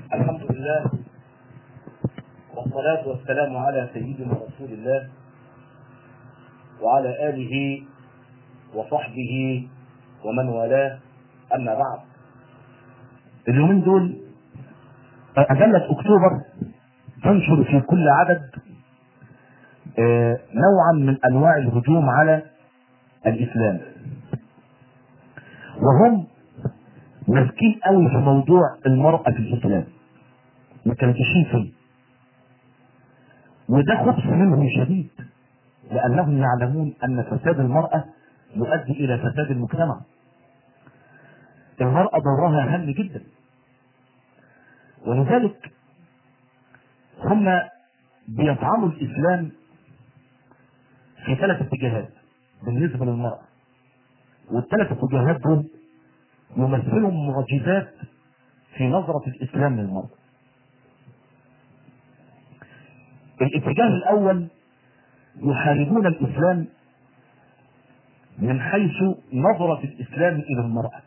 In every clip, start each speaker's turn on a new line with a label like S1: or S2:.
S1: الحمد لله والصلاة والسلام على سيدنا رسول الله وعلى آله وصحبه ومن والاه أما بعد اليومين دول مجلة أكتوبر تنشر في كل عدد آه، نوعا من أنواع الهجوم على الإسلام وهم ماسكين قوي في موضوع المرأة في الإسلام متنكشين فيه وده خبث منهم شديد لأنهم يعلمون أن فساد المرأة يؤدي إلى فساد المجتمع المرأة دورها هام جدا ولذلك هم بيطعنوا الإسلام في ثلاث اتجاهات بالنسبة للمرأة والثلاث اتجاهات دول يمثلهم معجزات في نظرة الإسلام للمرأة الاتجاه الأول يحاربون الإسلام من حيث نظرة الإسلام إلى المرأة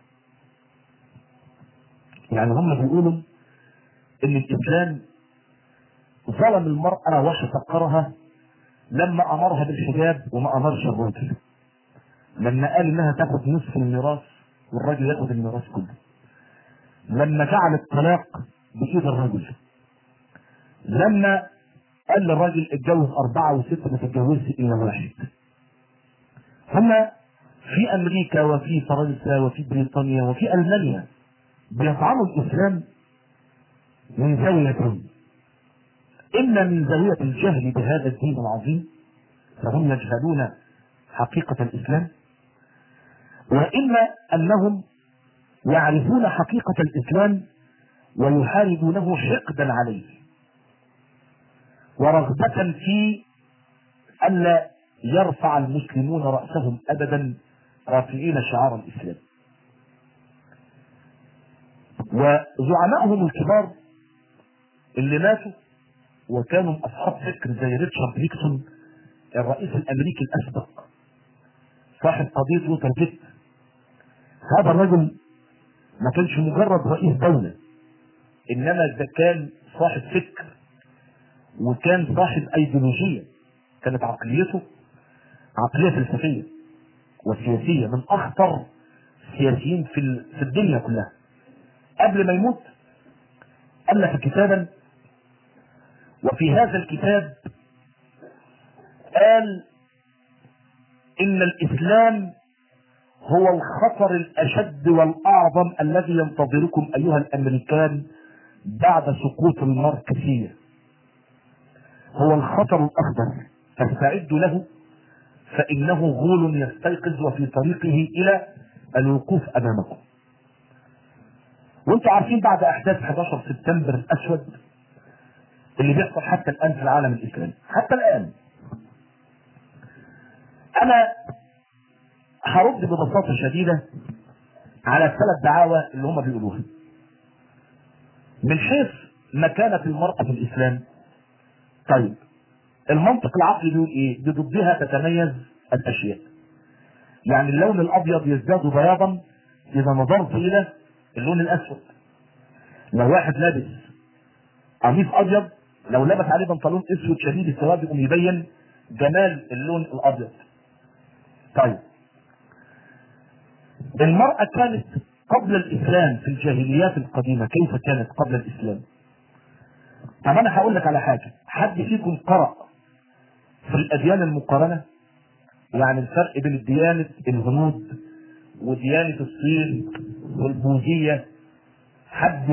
S1: يعني هم بيقولوا إن الإسلام ظلم المرأة واحتقرها لما أمرها بالحجاب وما أمرش الرجل لما قال إنها تاخد نصف الميراث والراجل ياخد الميراث كله لما جعل الطلاق بإيد الرجل لما قال للراجل اتجوز أربعة وستة ما تتجوزش إلا واحد هما في أمريكا وفي فرنسا وفي بريطانيا وفي ألمانيا بيطعنوا الإسلام من زاويتين إما من زاوية الجهل بهذا الدين العظيم فهم يجهلون حقيقة الإسلام وإما أنهم يعرفون حقيقة الإسلام ويحاربونه حقدا عليه ورغبة في ألا يرفع المسلمون رأسهم أبدا رافعين شعار الإسلام وزعمائهم الكبار اللي ماتوا وكانوا أصحاب فكر زي ريتشارد نيكسون الرئيس الأمريكي الأسبق صاحب قضية ووتر جيت هذا الرجل ما كانش مجرد رئيس دولة إنما ده كان صاحب فكر وكان صاحب أيديولوجية كانت عقليته عقلية فلسفية وسياسية من أخطر السياسيين في في الدنيا كلها قبل ما يموت ألف كتابا وفي هذا الكتاب قال إن الإسلام هو الخطر الأشد والأعظم الذي ينتظركم أيها الأمريكان بعد سقوط الماركسية هو الخطر الأخضر فاستعدوا له فإنه غول يستيقظ وفي طريقه إلى الوقوف أمامكم وانتم عارفين بعد أحداث 11 سبتمبر الأسود اللي بيحصل حتى الآن في العالم الإسلامي حتى الآن أنا هرد ببساطة شديدة على الثلاث دعاوى اللي هم بيقولوها من حيث مكانة المرأة في الإسلام طيب المنطق العقلي بيقول ايه بضدها تتميز الاشياء يعني اللون الابيض يزداد بياضا اذا نظرت الى اللون الاسود لو واحد لابس قميص ابيض لو لبس عليه بنطلون اسود شديد السواد يقوم يبين جمال اللون الابيض طيب المرأة كانت قبل الإسلام في الجاهليات القديمة كيف كانت قبل الإسلام؟ طب أنا هقول لك على حاجة، حد فيكم قرأ في الأديان المقارنة؟ يعني الفرق بين الديانة الهنود وديانة الصين والبوذية حد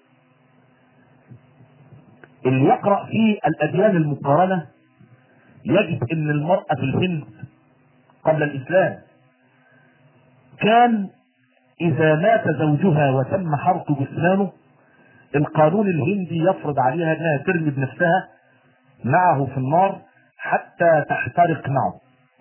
S1: اللي يقرأ في الأديان المقارنة يجد أن المرأة في الهند قبل الإسلام كان إذا مات زوجها وتم حرق جثمانه القانون الهندي يفرض عليها أنها ترمي بنفسها معه في النار حتى تحترق معه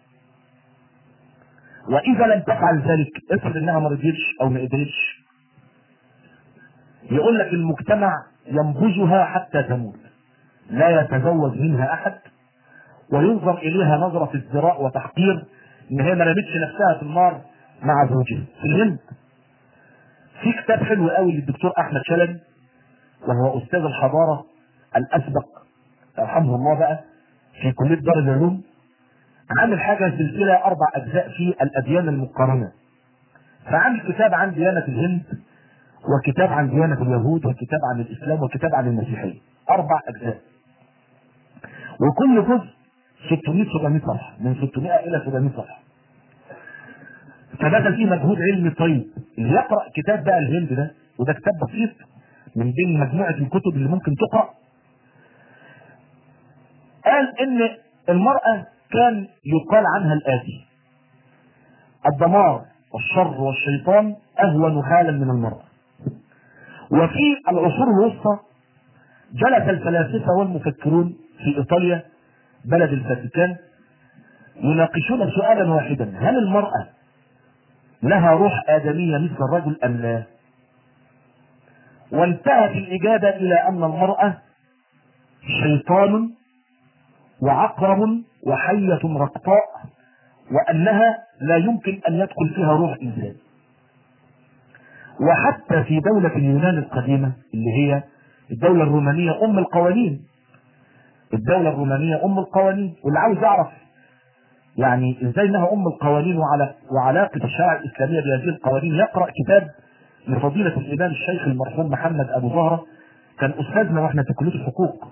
S1: وإذا لم تفعل ذلك افرض أنها ما رضيتش أو ما قدرتش يقول لك المجتمع ينبذها حتى تموت لا يتزوج منها أحد وينظر إليها نظرة ازدراء وتحقير إن هي ما رمتش نفسها في النار مع زوجها في الهند في كتاب حلو قوي للدكتور احمد شلبي وهو استاذ الحضاره الاسبق يرحمه الله بقى في كليه دار العلوم عامل حاجه سلسله اربع اجزاء في الاديان المقارنه فعامل كتاب عن ديانه الهند وكتاب عن ديانه اليهود وكتاب عن الاسلام وكتاب عن المسيحيه اربع اجزاء وكل جزء 600 700 صفحه من 600 الى 700 صفحه فبذل فيه مجهود علمي طيب اللي يقرا كتاب بقى الهند ده وده كتاب بسيط من بين مجموعه الكتب اللي ممكن تقرا قال ان المراه كان يقال عنها الاتي الدمار والشر والشيطان اهون حالا من المراه وفي العصور الوسطى جلس الفلاسفه والمفكرون في ايطاليا بلد الفاتيكان يناقشون سؤالا واحدا هل المراه لها روح آدمية مثل الرجل أم لا؟ وانتهت الإجابة إلى أن المرأة شيطان وعقرب وحية رقطاء وأنها لا يمكن أن يدخل فيها روح إنسان. وحتى في دولة اليونان القديمة اللي هي الدولة الرومانية أم القوانين. الدولة الرومانية أم القوانين واللي عاوز يعرف يعني ازاي انها ام القوانين وعلى وعلاقه الشريعه الاسلاميه بهذه القوانين يقرا كتاب لفضيله الامام الشيخ المرحوم محمد ابو زهره كان استاذنا واحنا في كليه الحقوق.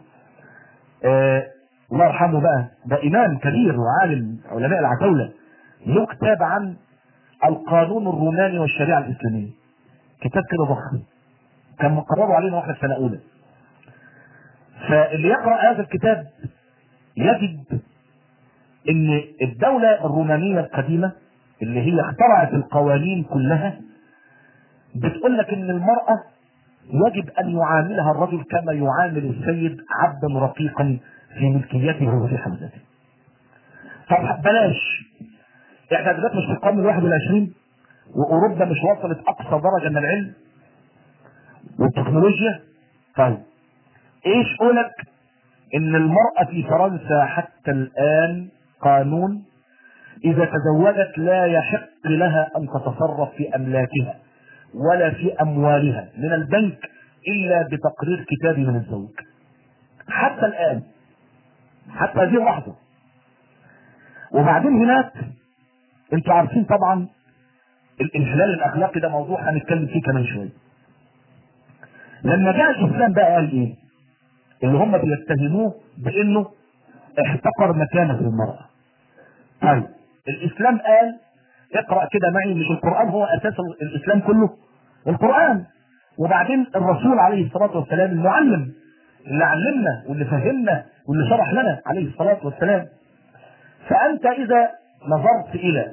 S1: آه الله يرحمه بقى ده امام كبير وعالم علماء العتاوله له كتاب عن القانون الروماني والشريعه الاسلاميه. كتاب كده ضخم. كان مقرره علينا واحنا في سنه اولى. فاللي يقرا هذا الكتاب يجد ان الدولة الرومانية القديمة اللي هي اخترعت القوانين كلها بتقول لك ان المرأة يجب ان يعاملها الرجل كما يعامل السيد عبدا رقيقا في ملكيته وفي حوزته. طب بلاش احنا دلوقتي مش في القرن الواحد والعشرين واوروبا مش وصلت اقصى درجة من العلم والتكنولوجيا طيب ايش قولك ان المرأة في فرنسا حتى الان قانون إذا تزوجت لا يحق لها أن تتصرف في أملاكها ولا في أموالها من البنك إلا بتقرير كتابي من الزوج حتى الآن حتى هذه اللحظة وبعدين هناك انتوا عارفين طبعا الانحلال الاخلاقي ده موضوع هنتكلم فيه كمان شويه. لما جاء الاسلام بقى قال ايه؟ اللي هم بيتهموه بانه احتقر مكانه المرأة. طيب الإسلام قال اقرأ كده معي مش القرآن هو أساس الإسلام كله؟ القرآن وبعدين الرسول عليه الصلاة والسلام المعلم اللي علمنا واللي فهمنا واللي شرح لنا عليه الصلاة والسلام فأنت إذا نظرت إلى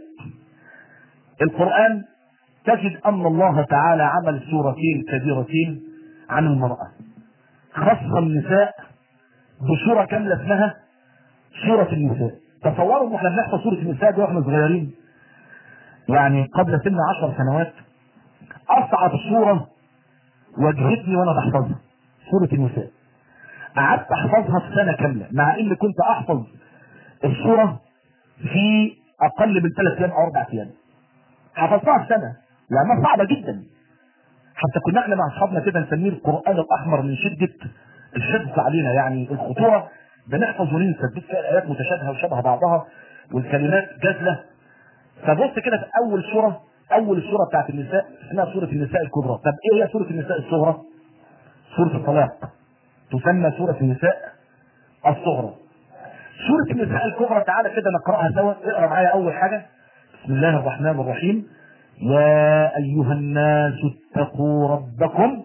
S1: القرآن تجد أن الله تعالى عمل سورتين كبيرتين عن المرأة خص النساء بسورة كاملة اسمها سورة النساء تصوروا ان احنا بنحفظ سورة النساء دي واحنا صغيرين يعني قبل سن عشر سنوات اصعب سورة واجهتني وانا بحفظها سورة النساء قعدت احفظها في سنة كاملة مع اني كنت احفظ السورة في اقل من ثلاث ايام او اربع ايام حفظتها في سنة لانها صعبة جدا حتى كنا احنا مع اصحابنا كده نسميه القرآن الاحمر من شدة الحفظ علينا يعني الخطورة بنحفظ وننسى تديك فيها الايات متشابهه وشبه بعضها والكلمات جزله فبص كده في اول سوره اول السوره بتاعت النساء اسمها سوره النساء الكبرى طب ايه هي سوره النساء الصغرى؟ سوره الطلاق تسمى سوره النساء الصغرى سوره النساء الكبرى تعالى كده نقراها سوا اقرا معايا اول حاجه بسم الله الرحمن الرحيم يا ايها الناس اتقوا ربكم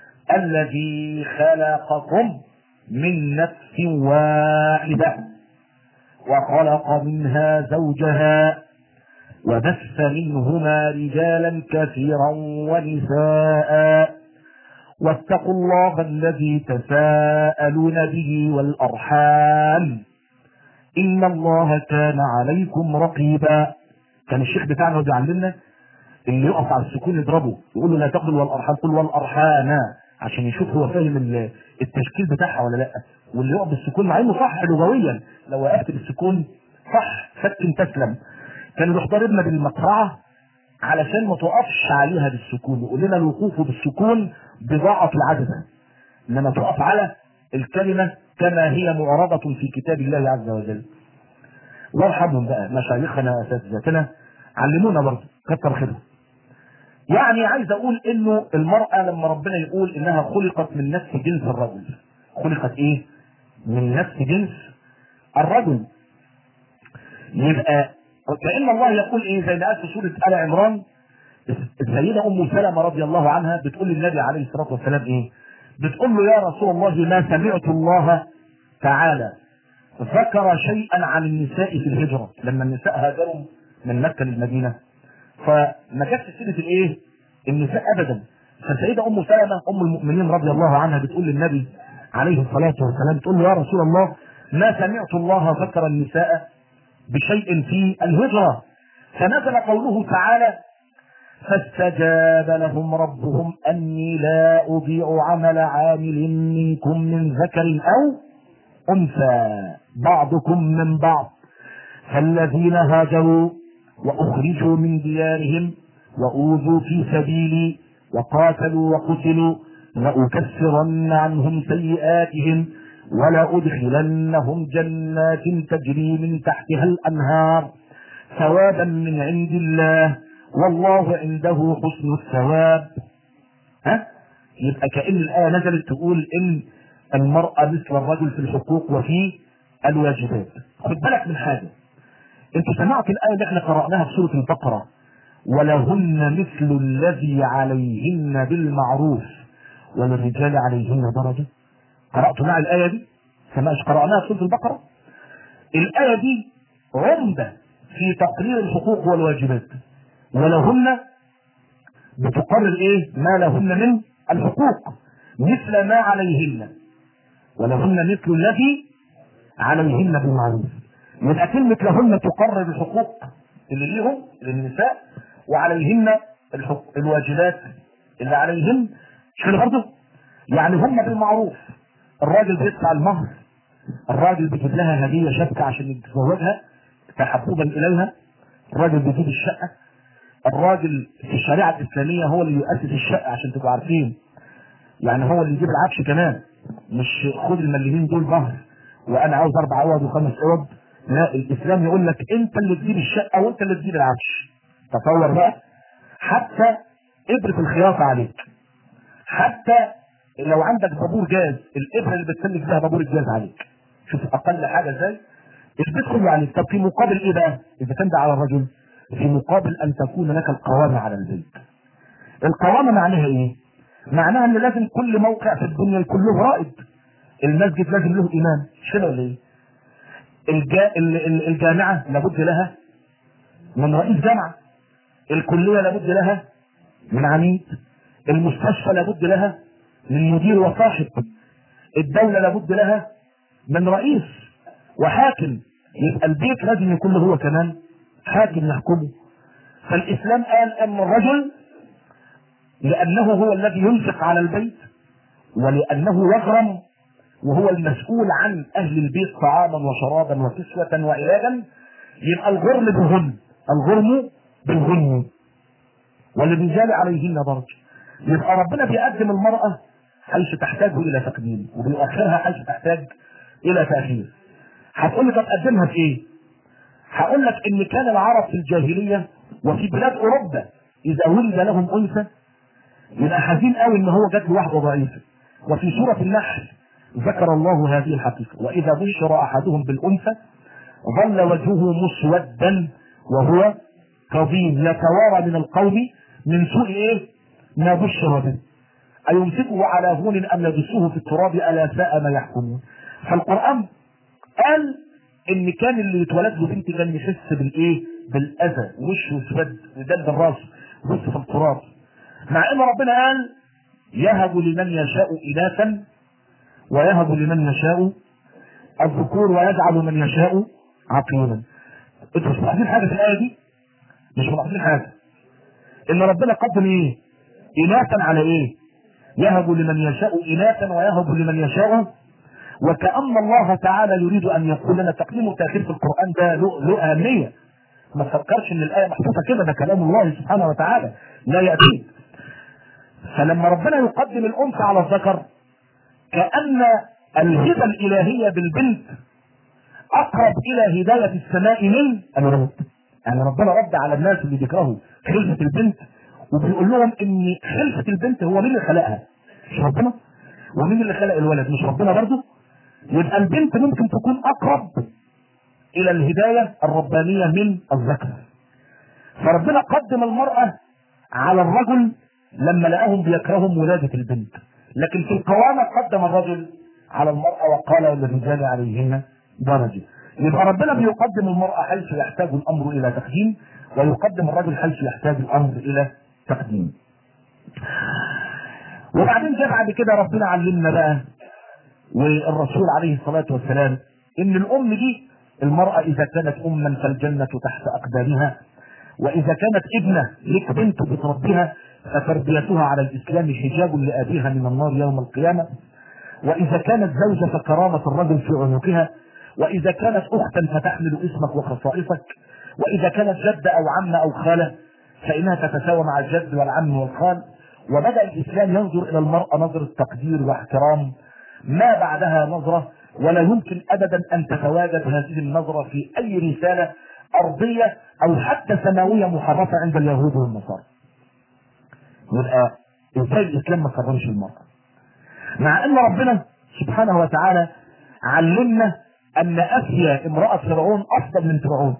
S1: الذي خلقكم من نفس واحدة وخلق منها زوجها وبث منهما رجالا كثيرا ونساء واتقوا الله الذي تساءلون به والأرحام إن الله كان عليكم رقيبا كان الشيخ بتاعنا بيعلمنا اللي يقف على السكون يضربه يقول له لا تقل والأرحام قل والأرحام عشان يشوف هو فاهم التشكيل بتاعها ولا لا واللي يقف بالسكون مع انه صح لغويا لو وقفت بالسكون صح سكن تسلم كان يروح ضاربنا بالمقرعه علشان ما توقفش عليها بالسكون يقول لنا الوقوف بالسكون بضاعة العجزة انما تقف على الكلمه كما هي معرضه في كتاب الله عز وجل الله يرحمهم بقى مشايخنا واساتذتنا علمونا برضه كتر خيرهم يعني عايز اقول انه المرأة لما ربنا يقول انها خلقت من نفس جنس الرجل خلقت ايه من نفس جنس الرجل يبقى كأن الله يقول ايه زي ما قال في سورة آل عمران السيدة ام سلمة رضي الله عنها بتقول للنبي عليه الصلاة والسلام ايه بتقول له يا رسول الله ما سمعت الله تعالى ذكر شيئا عن النساء في الهجرة لما النساء هاجروا من مكة للمدينة فما جاتش سيره الايه؟ النساء ابدا فالسيده ام سلمه ام المؤمنين رضي الله عنها بتقول للنبي عليه الصلاه والسلام تقول له يا رسول الله ما سمعت الله ذكر النساء بشيء في الهجره فنزل قوله تعالى فاستجاب لهم ربهم اني لا اضيع عمل عامل منكم من ذكر او انثى بعضكم من بعض فالذين هاجروا واخرجوا من ديارهم واوذوا في سبيلي وقاتلوا وقتلوا لاكفرن عنهم سيئاتهم ولادخلنهم جنات تجري من تحتها الانهار ثوابا من عند الله والله عنده حسن الثواب ها يبقى كأن الآية نزلت تقول إن المرأة مثل الرجل في الحقوق وفي الواجبات خد بالك من حاجة انت سمعت الآية اللي احنا قرأناها في سورة البقرة ولهن مثل الذي عليهن بالمعروف وللرجال عليهن درجة قرأت معي الآية دي سمعش قرأناها في سورة البقرة الآية دي عمدة في تقرير الحقوق والواجبات ولهن بتقرر ايه ما لهن من الحقوق مثل ما عليهن ولهن مثل الذي عليهن بالمعروف يبقى كلمة لهن تقرر الحقوق اللي ليهم للنساء وعليهن الحق... الواجبات اللي عليهن مش كده برضه؟ يعني هم بالمعروف الراجل بيدفع المهر الراجل بيجيب لها هدية شبكة عشان يتزوجها تحببا إليها الراجل بيجيب الشقة الراجل في الشريعة الإسلامية هو اللي يؤسس الشقة عشان تبقوا عارفين يعني هو اللي يجيب العفش كمان مش خد المليمين دول مهر وأنا عاوز أربع أوض وخمس أوض لا الإسلام يقول لك أنت اللي تجيب الشقة وأنت اللي تجيب العفش تصور بقى حتى إبرة الخياطة عليك حتى لو عندك بابور جاز الإبرة اللي بتسلك بيها بابور الجاز عليك شوف أقل حاجة إزاي البيت كله عليك طب في مقابل إيه بقى إذا كان ده على الرجل في مقابل ان تكون لك القوامة على البيت القوامة معناها ايه معناها ان لازم كل موقع في الدنيا يكون له رائد المسجد لازم له امام مش كده ولا ايه الجا... الجامعة لابد لها من رئيس جامعة الكلية لابد لها من عميد المستشفى لابد لها من مدير وصاحب الدولة لابد لها من رئيس وحاكم يبقى البيت لازم يكون له هو كمان حاكم يحكمه فالإسلام قال أن الرجل لأنه هو الذي ينفق على البيت ولأنه يغرم وهو المسؤول عن أهل البيت طعاما وشرابا وكسوة وعلاجا يبقى الغرم بالغنم الغرم بالغنم وللرجال عليهن درجة يبقى ربنا بيقدم المرأة حيث تحتاج إلى تقديم وبيؤخرها حيث تحتاج إلى تأخير هتقول لي طب قدمها في إيه؟ هقول لك ان كان العرب في الجاهليه وفي بلاد اوروبا اذا ولد لهم انثى يبقى حزين قوي ان هو جات له واحده ضعيفه وفي سوره النحل ذكر الله هذه الحقيقه واذا بشر احدهم بالانثى ظل وجهه مسودا وهو كظيم يتوارى من القوم من سوء ايه؟ ما بشر به أيمسكه على هون أم يدسوه في التراب ألا ساء ما يحكمون فالقرآن قال ان كان اللي يتولد له بنت كان يحس بالايه بالاذى وشه اسود ودل الراس بص في التراب مع ان ربنا قال يهب لمن يشاء اناثا ويهب لمن يشاء الذكور ويجعل من يشاء عقيما انتوا مش ملاحظين حاجه في الايه دي مش ملاحظين حاجه ان ربنا قدم ايه اناثا على ايه يهب لمن يشاء اناثا ويهب لمن يشاء وكأن الله تعالى يريد أن يقول لنا تقديم وتأخير في القرآن ده له, له أهمية ما تفكرش إن الآية محطوطة كده ده كلام الله سبحانه وتعالى لا يأتي فلما ربنا يقدم الأنثى على الذكر كأن الهبة الإلهية بالبنت أقرب إلى هداية السماء من الولد يعني ربنا رد على الناس اللي بيكرهوا خلفة البنت وبيقول لهم ان خلفة البنت هو مين اللي خلقها؟ مش ربنا؟ ومين اللي خلق الولد؟ مش ربنا برضه؟ يبقى البنت ممكن تكون اقرب الى الهداية الربانية من الذكر. فربنا قدم المرأة على الرجل لما لقاهم بيكرههم ولادة البنت. لكن في القوامة قدم الرجل على المرأة وقال للرجال عليهن درجة. يبقى ربنا بيقدم المرأة حيث يحتاج الأمر إلى تقديم ويقدم الرجل حيث يحتاج الأمر إلى تقديم. وبعدين جاء بعد كده ربنا علمنا بقى والرسول عليه الصلاة والسلام إن الأم دي المرأة إذا كانت أما فالجنة تحت أقدامها وإذا كانت ابنة لك بنت بتربيها فتربيتها على الإسلام حجاب لأبيها من النار يوم القيامة وإذا كانت زوجة فكرامة الرجل في عنقها وإذا كانت أختا فتحمل اسمك وخصائصك وإذا كانت جدة أو عمة أو خالة فإنها تتساوى مع الجد والعم والخال وبدأ الإسلام ينظر إلى المرأة نظرة تقدير واحترام ما بعدها نظرة ولا يمكن أبدا أن تتواجد هذه النظرة في أي رسالة أرضية أو حتى سماوية محرفة عند اليهود والنصارى. يبقى إزاي الإسلام ما كرمش المرأة؟ مع أن ربنا سبحانه وتعالى علمنا أن أسيا امرأة فرعون أفضل من فرعون.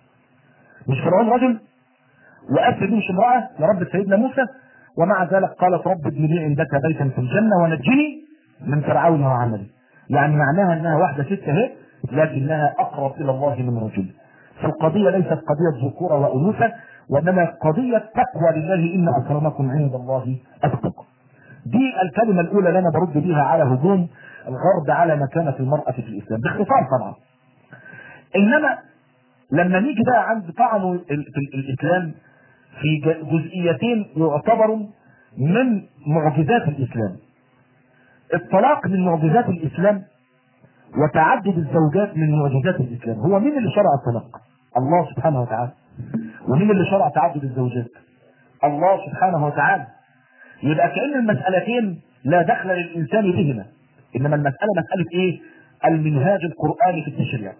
S1: مش فرعون رجل وأسيا دي مش امرأة يا رب سيدنا موسى ومع ذلك قالت رب ابن لي عندك بيتا في الجنة ونجني من فرعون وعمله. يعني معناها انها واحدة ست اهي لكنها اقرب الى الله من رجل. فالقضية ليست قضية ذكورة وانوثة وانما قضية تقوى لله ان اكرمكم عند الله اتقاكم. دي الكلمة الاولى اللي انا برد بيها على هجوم الغرب على مكانة المرأة في الاسلام باختصار طبعا. انما لما نيجي بقى عند طعن في الاسلام في جزئيتين يعتبروا من معجزات الاسلام. الطلاق من معجزات الاسلام وتعدد الزوجات من معجزات الاسلام هو مين اللي شرع الطلاق الله سبحانه وتعالى ومين اللي شرع تعدد الزوجات الله سبحانه وتعالى يبقى كأن المسألتين لا دخل للإنسان بهما إنما المسألة مسألة إيه المنهاج القرآني في التشريع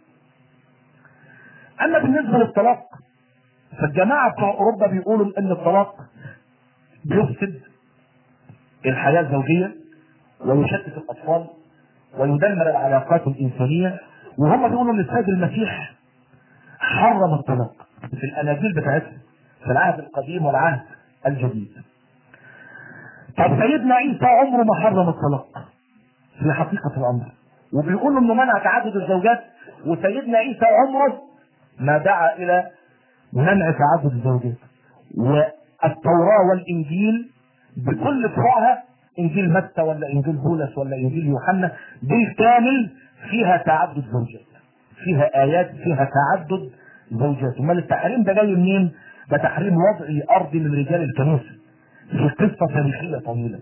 S1: أما بالنسبة للطلاق فالجماعة بتوع أوروبا بيقولوا إن الطلاق بيفسد الحياة الزوجية ويشتت الاطفال ويدمر العلاقات الانسانيه وهم بيقولوا ان السيد المسيح حرم الطلاق في الاناجيل بتاعتهم في العهد القديم والعهد الجديد. طب سيدنا عيسى عمره ما حرم الطلاق في حقيقه الامر وبيقولوا انه منع تعدد الزوجات وسيدنا عيسى عمره ما دعا الى منع تعدد الزوجات والتوراه والانجيل بكل فروعها انجيل متى ولا انجيل بولس ولا انجيل يوحنا بالكامل فيها تعدد زوجات فيها ايات فيها تعدد زوجات امال التحريم ده جاي منين ده تحريم وضعي ارضي من رجال الكنيسه في قصه تاريخيه طويله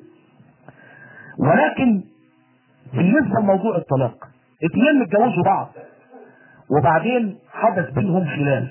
S1: ولكن بالنسبه لموضوع الطلاق اثنين متجوزوا بعض وبعدين حدث بينهم خلاف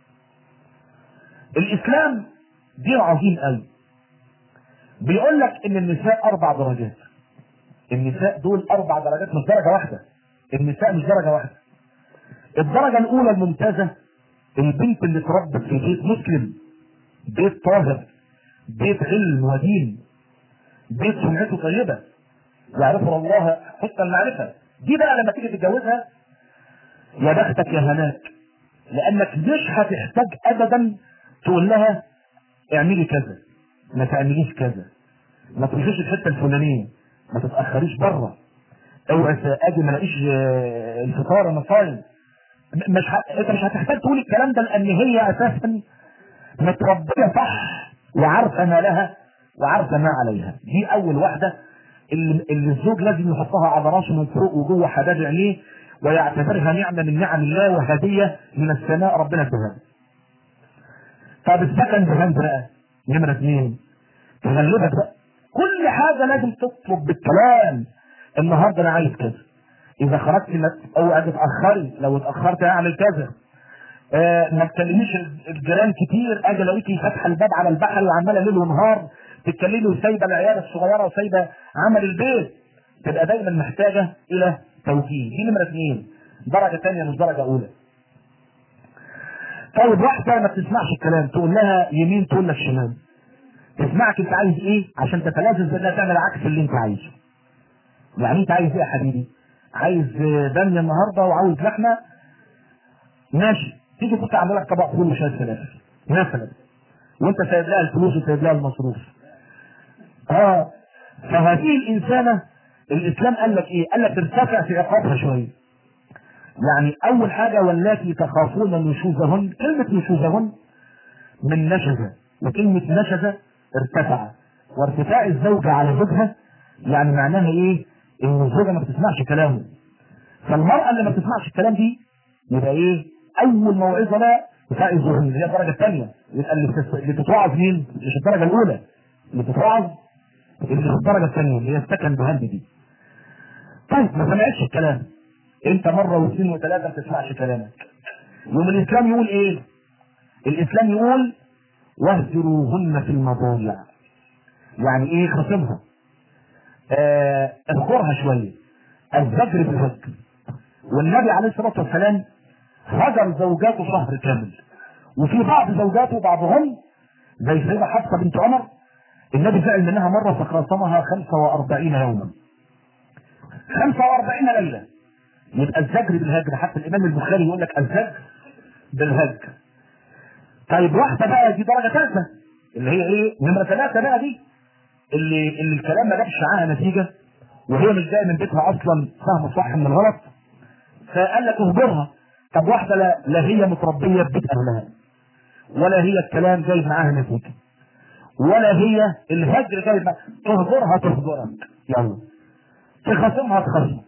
S1: الاسلام دين عظيم قوي بيقول لك ان النساء اربع درجات النساء دول اربع درجات مش درجه واحده النساء مش درجه واحده الدرجه الاولى الممتازه البنت اللي اتربت في بيت مسلم بيت طاهر بيت علم ودين بيت سمعته طيبه يعرفها الله حسن المعرفه دي بقى لما تيجي تتجوزها يا بختك يا هناك لانك مش هتحتاج ابدا تقول لها اعملي كذا ما تعمليش كذا ما تروحيش الحته الفلانيه ما تتاخريش بره اوعى اجي ما الاقيش الفطار انا صايم مش ه... انت مش هتحتاج تقول الكلام ده لان هي اساسا متربيه صح وعارفه ما لها وعارفه ما عليها دي اول واحده اللي, اللي الزوج لازم يحطها على راسه من فوق وجوه حداد عينيه ويعتبرها نعمه من نعم الله وهديه من السماء ربنا اداها طب السكند هاند بقى نمرة اثنين تغلبك بقى كل حاجة لازم تطلب بالكلام النهارده انا عايز كذا اذا خرجت او اجي اتاخري لو اتاخرت اعمل كذا آه ما تكلميش الجيران كتير اجي الاقيكي فاتحه الباب على البحر وعماله ليل ونهار تتكلمي وسايبه العيال الصغيره وسايبه عمل البيت تبقى دايما محتاجه الى توجيه دي نمره اثنين درجه ثانيه مش درجه اولى طيب واحده ما بتسمعش الكلام تقول لها يمين تقول لك شمال تسمعك انت عايز ايه عشان تتلذذ بانها تعمل عكس اللي انت عايزه يعني انت عايز ايه يا حبيبي عايز باميه النهارده وعاوز لحمه ماشي تيجي كنت عامل لك طبق فول وشاي فلافل مثلا وانت سايب لها الفلوس وسايب لها المصروف اه فهذه الانسانه الاسلام قال لك ايه؟ قال لك ارتفع في عقابها شويه. يعني اول حاجه واللاتي تخافون نشوزهن كلمه نشوزهن من نشزه وكلمه نشزه ارتفع وارتفاع الزوجه على زوجها يعني معناها ايه؟ ان الزوجه ما بتسمعش كلامه. فالمراه اللي ما بتسمعش الكلام دي يبقى ايه؟ اول موعظه لها ارتفاع الذهن اللي هي الدرجه الثانيه يبقى اللي بتس- اللي بتتوعظ مين؟ مش الدرجه الاولى اللي بتتوعظ اللي في الدرجه الثانيه اللي هي السكند هاند دي. طيب ما سمعتش الكلام انت مره واثنين وثلاثه ما تسمعش كلامك يوم الاسلام يقول ايه؟ الاسلام يقول واهجروهن في المضاجع يعني ايه خصمها آه اذكرها شويه الزجر بالهجر والنبي عليه الصلاه والسلام هجر زوجاته شهر كامل وفي بعض زوجاته بعضهم زي سيدة حفصة بنت عمر النبي زعل منها مرة فخاصمها 45 يوما 45 ليلة يبقى الزجر بالهجر حتى الإمام البخاري يقول لك الزجر بالهجر طيب واحدة بقى دي درجة ثالثة اللي هي ايه؟ نمرة ثلاثة بقى دي اللي اللي الكلام ما جابش معاها نتيجة وهي مش جاية من بيتها أصلا فاهمة صح من الغلط فقال لك اهجرها طب واحدة لا, لا هي متربية في بيت أهلها ولا هي الكلام جايب معاها نتيجة ولا هي الهجر جايب معاها تهجرها تهجرك يلا تخاصمها تخاصمك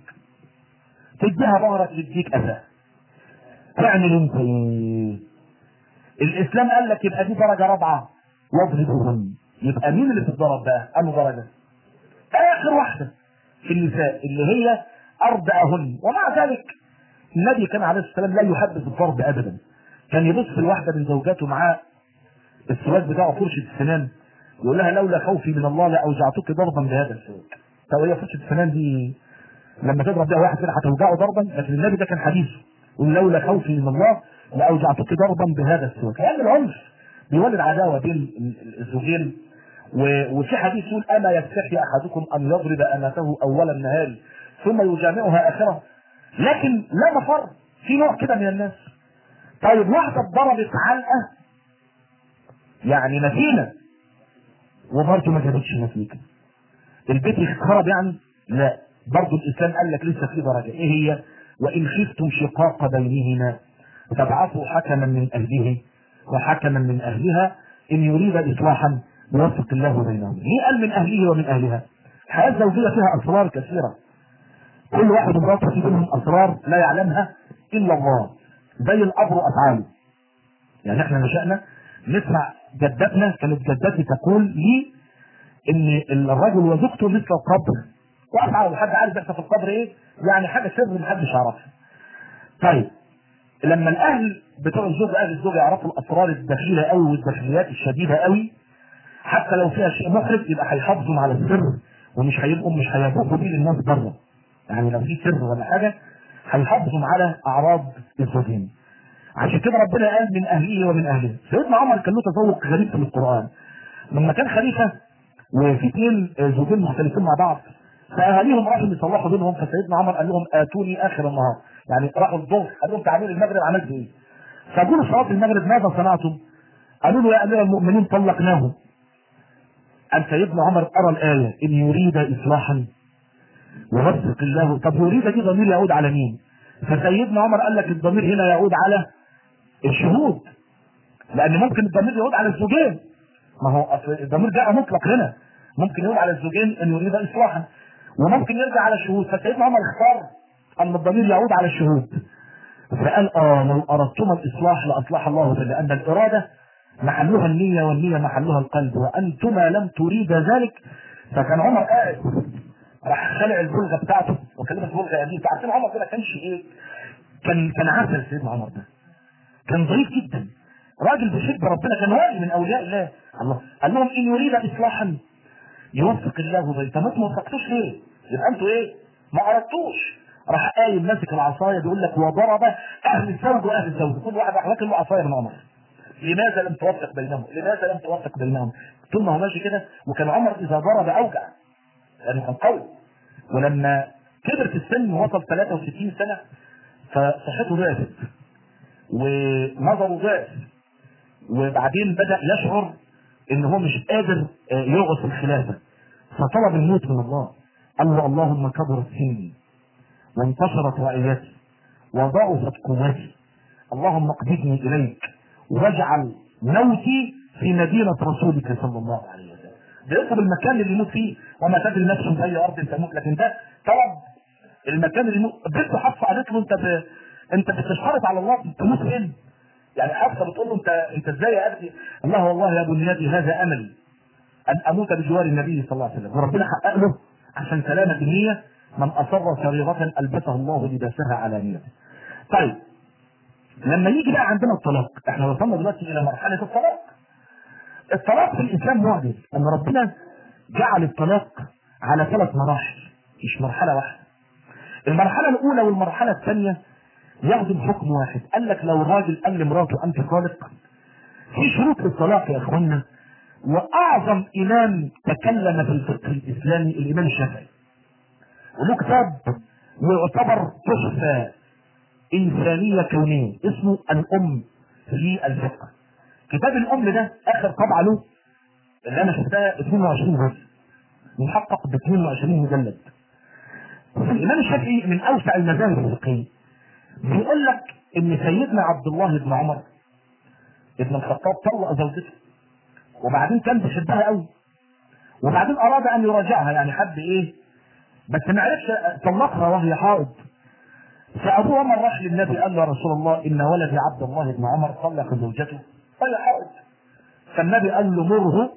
S1: تديها ظهرك تديك أذى تعمل انت ايه؟ الاسلام قال لك يبقى دي درجه رابعه واضربوهن يبقى مين اللي بتتضرب بقى؟ انه درجه؟ اخر واحده في النساء اللي هي ارضعهن ومع ذلك النبي كان عليه الصلاه والسلام لا يحبذ الضرب ابدا كان يبص الواحده من زوجاته معاه السواك بتاعه فرشه السنان يقول لها لولا خوفي من الله لاوجعتك ضربا بهذا السواك طب هي فرشه السنان دي لما تضرب بيها واحد كده هتوجعه ضربا لكن النبي ده كان حديثه يقول لولا خوفي من الله لاوجعتك ضربا بهذا السواك لان العنف بيولد عداوه بين ال- الزوجين و- وفي حديث يقول اما يستحي احدكم ان يضرب امته اول النهار ثم يجامعها اخره لكن لا مفر في نوع كده من الناس طيب واحده اتضربت علقه يعني متينه وبرضه ما جابتش نتيجه البيت يتخرب يعني لا برضه الاسلام قال لك لسه في درجه ايه هي وان خفتم شقاق بينهما فابعثوا حكما من اهله وحكما من اهلها ان يريد اصلاحا يوفق الله بينهم ليه قال من اهله ومن اهلها الحياه الزوجيه فيها اسرار كثيره كل واحد ومراته في بينهم اسرار لا يعلمها الا الله زي الاب وافعاله يعني احنا نشأنا نسمع جدتنا كانت جدتي تقول لي ان الرجل وزوجته مثل القبر وافعل حد عارف بيحصل في القبر ايه يعني حاجه سر محدش يعرفها طيب لما الاهل بتوع الزوج اهل الزوج يعرفوا الاسرار الدخيله قوي والداخليات الشديده قوي حتى لو فيها شيء محرج يبقى هيحافظوا على السر ومش هيبقوا مش هيبقوا بيه للناس بره يعني لو في سر ولا حاجه هيحافظوا على اعراض الزوجين عشان كده ربنا قال من اهله ومن اهله سيدنا عمر كان له تذوق غريب في القران لما كان خليفه وفي اثنين زوجين مختلفين مع بعض فاهاليهم راحوا يصلحوا بينهم فسيدنا عمر قال لهم اتوني اخر النهار يعني راحوا الظهر قال لهم تعالوا المغرب عملت ايه؟ فقولوا صلاه المغرب ماذا صنعتم؟ قالوا له يا امير المؤمنين طلقناه قال سيدنا عمر ارى الايه ان يريد اصلاحا يوفق الله طب يريد دي ضمير يعود على مين؟ فسيدنا عمر قال لك الضمير هنا يعود على الشهود لان ممكن الضمير يعود على الزوجين ما هو أصل الضمير جاء مطلق هنا ممكن يقول على الزوجين ان يريد اصلاحا وممكن يرجع على الشهود فسيدنا عمر اختار ان الضمير يعود على الشهود فقال اه لو اردتم الاصلاح لاصلح الله بل لان الاراده محلها النية والنية محلها القلب وانتما لم تريد ذلك فكان عمر قاعد راح خلع البلغه بتاعته وكلمه بلغه دي عارفين عمر ده ما كانش ايه كان كان عسل سيدنا عمر ده كان ظريف جدا راجل بيحب ربنا كان ولي من اولياء الله الله قال لهم ان يريد اصلاحا يوفق الله بين طب ما توفقتوش ليه؟ يبقى انتوا ايه ما اردتوش راح قايم ماسك العصايه بيقول لك وضرب اهل الزوج واهل الزوج كل واحد راح واكل له عصايه من عمر لماذا لم توفق بينهم؟ لماذا لم توفق بينهم؟ طول ما هو ماشي كده وكان عمر اذا ضرب اوجع لانه كان قوي ولما كبر في السن وصل 63 سنه فصحته ضعفت ونظره ضعف وبعدين بدا يشعر ان هو مش قادر يغص الخلافه فطلب الموت من الله قال له اللهم كبرت سني وانتشرت رعيتي وضعفت قوتي اللهم اقبضني اليك واجعل موتي في مدينة رسولك صلى الله عليه وسلم بيطلب المكان اللي يموت فيه وما تدري نفس بأي أرض تموت لكن ده طلب المكان اللي يموت بنته حفصة قالت له أنت ب... أنت بتشترط على الله تموت فين؟ يعني حفصة بتقول له أنت أنت إزاي يا أبني؟ الله والله يا بنيتي هذا أملي أن أموت بجوار النبي صلى الله عليه وسلم وربنا حقق له عشان سلامة النية من أصر سريرة ألبسه الله لباسها علانية. طيب لما يجي بقى عندنا الطلاق احنا وصلنا دلوقتي الى مرحله الطلاق الطلاق في الاسلام معجز ان ربنا جعل الطلاق على ثلاث مراحل مش مرحله واحده المرحله الاولى والمرحله الثانيه ياخدوا حكم واحد قال لك لو راجل قال لمراته انت طالق في شروط للطلاق يا اخوانا واعظم امام تكلم في الفقه الاسلامي الامام الشافعي وله كتاب ويعتبر تحفه إنسانية كونية اسمه الأم في الفقه كتاب الأم ده آخر طبعة له اللي أنا شفتها 22 جزء محقق ب 22 مجلد الإمام الشافعي من أوسع المذاهب الفقهية بيقول لك إن سيدنا عبد الله بن عمر ابن الخطاب طلق زوجته وبعدين كان بيحبها قوي وبعدين أراد أن يراجعها يعني حب إيه بس ما عرفش طلقها وهي حائض فابو عمر راح للنبي قال له يا رسول الله ان ولدي عبد الله بن عمر طلق زوجته وهي حائض فالنبي قال له مره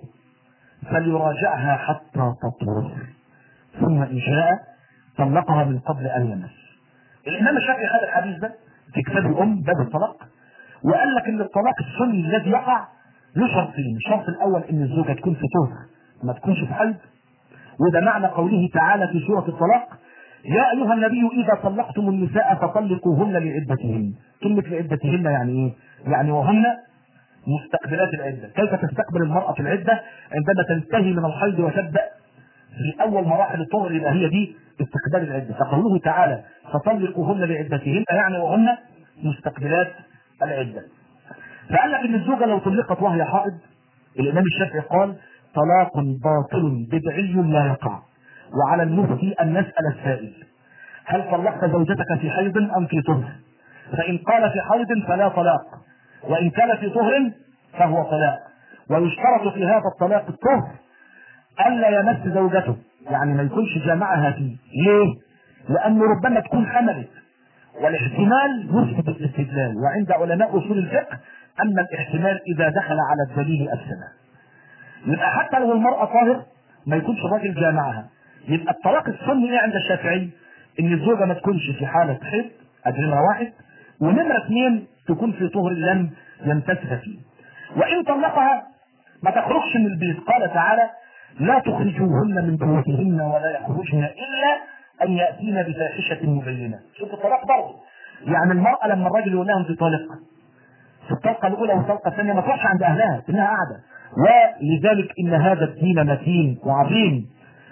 S1: فليراجعها حتى تطهر ثم ان شاء طلقها من قبل ان يمس الامام الشافعي خد الحديث ده في كتاب الام باب الطلاق وقال لك ان الطلاق السني الذي يقع له شرطين الشرط الاول ان الزوجه تكون في طهر ما تكونش في حيض وده معنى قوله تعالى في سوره الطلاق يا ايها النبي اذا طلقتم النساء فطلقوهن لعدتهن كلمه لعدتهن يعني ايه يعني وهن مستقبلات العده كيف تستقبل المراه العده عندما تنتهي من الحيض وتبدا في اول مراحل الطهر يبقى هي دي استقبال العده فقوله تعالى فطلقوهن لعدتهن يعني وهن مستقبلات العده فقال لك ان الزوجه لو طلقت وهي حائض الامام الشافعي قال طلاق باطل بدعي لا يقع وعلى المفتي ان نسال السائل هل طلقت زوجتك في حيض ام في طهر؟ فان قال في حيض فلا طلاق وان كان في طهر فهو طلاق ويشترط في هذا الطلاق الطهر الا يمس زوجته يعني ما يكونش جامعها فيه ليه؟ لانه ربما تكون حملت والاحتمال يفسد الاستدلال وعند علماء اصول الفقه ان الاحتمال اذا دخل على الدليل افسده يبقى حتى لو المراه طاهر ما يكونش الراجل جامعها يبقى الطلاق السني ايه عند الشافعي؟ ان الزوجه ما تكونش في حاله حيض اجرها واحد ونمره اثنين تكون في طهر لم يمتسها فيه. وان طلقها ما تخرجش من البيت قال تعالى لا تخرجوهن من بيوتهن ولا يخرجن الا ان ياتين بفاحشه مبينه. شوف الطلاق برضه. يعني المراه لما الراجل يقول لها انت طالقه في الطلقه الاولى والطلقه الثانيه ما تروحش عند اهلها انها قاعده ولذلك ان هذا الدين متين وعظيم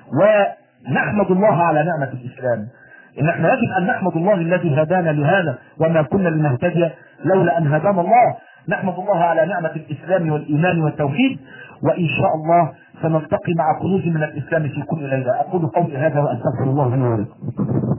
S1: ونحمد الله على نعمة الإسلام إن احنا يجب أن نحمد الله الذي هدانا لهذا وما كنا لنهتدي لولا أن هدانا الله نحمد الله على نعمة الإسلام والإيمان والتوحيد وإن شاء الله سنلتقي مع كنوز من الإسلام في كل ليلة أقول قولي هذا وأستغفر الله لي ولكم